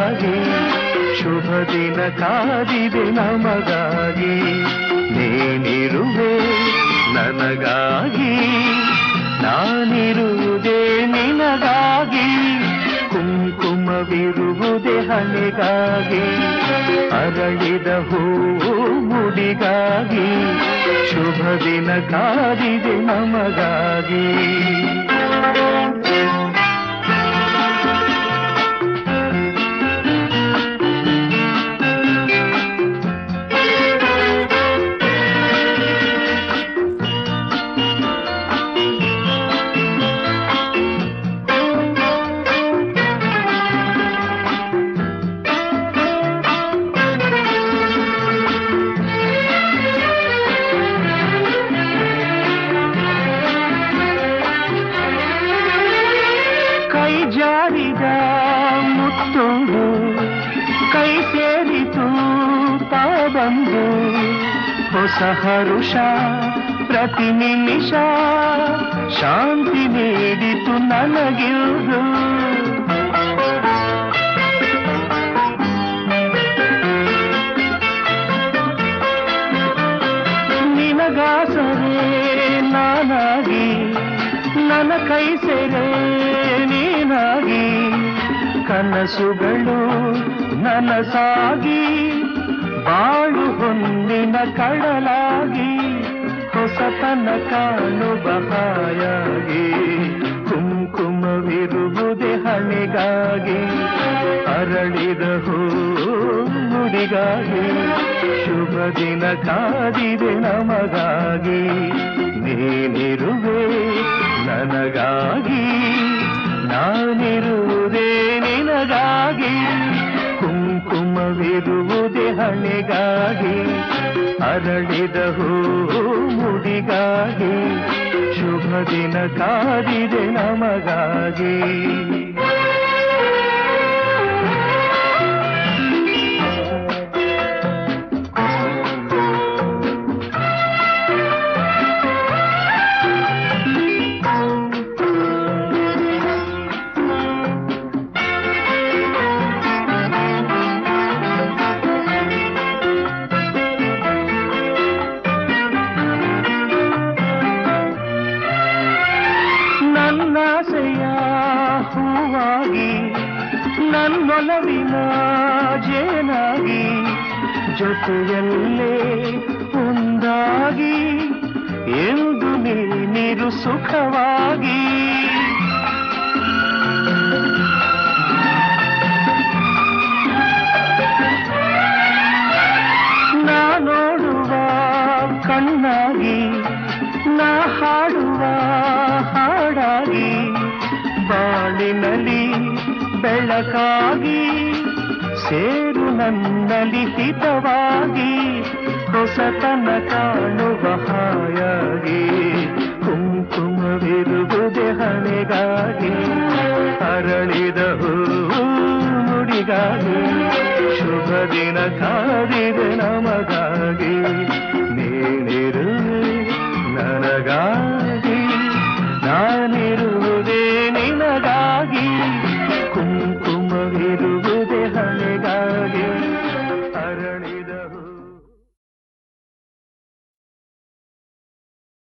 ನಮಗಾಗಿ ಶುಭ ದಿನ ಕಾದಿದೆ ನಮಗಾಗಿ ನೀನಿರುವೆ ನನಗಾಗಿ ನಾನಿರುವುದೇ ನಿನಗಾಗಿ ಕುಂಕುಮವಿರುವುದೇ ಹಣೆಗಾಗಿ ಅರಳಿದ ಹೂವು ಮುಡಿಗಾಗಿ ಶುಭ ದಿನ ಕಾದಿದೆ ನಮಗಾಗಿ ಕೈ ಜಾರಿದ ಮುತ್ತುಂಡು ಕೈ ಸೇರಿತು ತಾ ಬಂದು ಹೊಸ ಹರುಷ ಪ್ರತಿ ನಿಮಿಷ ಶಾಂತಿ ನೀಡಿತು ನನಗಿರುವುದು ನಿನಗಾಸರೆ ನಾನಾಗಿ ನನ್ನ ಕೈ ಸೆರೆ ನೀನಾಗಿ ಕನಸುಗಳು ನನಸಾಗಿ ಬಾಳು ಹೊಂದಿನ ಕಡಲಾಗಿ ಹೊಸತನ ಕಾಣುವ ಹಾಯಾಗಿ ಕುಂಕುಮವಿರುವುದೇ ಹಣೆಗಾಗಿ ಅರಳಿದ ಹೂ ನುಡಿಗಾಗಿ ಶುಭ ದಿನ ಕಾದಿದೆ ನಮಗಾಗಿ ನೀನಿರುವೆ ನನಗಾಗಿ ನಾನಿರುವುದೇ ನಿನಗಾಗಿ ಕುಂಕುಮವಿರುವುದೇ ಹಣೆಗಾಗಿ ಅರಳಿದ ಹೂ ಮುಡಿಗಾಗಿ ಶುಭ ದಿನ ಕಾದಿದೆ ನಮಗಾಗಿ ನನ್ನಾಸೆಯ ಹೂವಾಗಿ ನನ್ನೊಲವಿನ ಜೇನಾಗಿ ಜೊತೆಯಲ್ಲೇ ಒಂದಾಗಿ ಎಂದು ನೀರು ಸುಖವಾಗಿ ನಾ ನೋಡುವ ಕಣ್ಣಾಗಿ ನಾ ಹಾಡುವ ಹಾಡಾಗಿ ಬಾಳಿನಲ್ಲಿ ಬೆಳಕಾಗಿ ಸೇರು ನನ್ನಲ್ಲಿ ಹಿತವಾಗಿ ಹೊಸತನ ಕಾಣುವ ಹಾಯಾಗಿ ಕುಂಕುಮವಿರುವುದೇ ಹಣೆಗಾಗಿ ಅರಳಿದ ಹೂ ನುಡಿಗಾಗಿ ಶುಭ ದಿನ ಕಾದಿದೆ ನಮಗಾಗಿ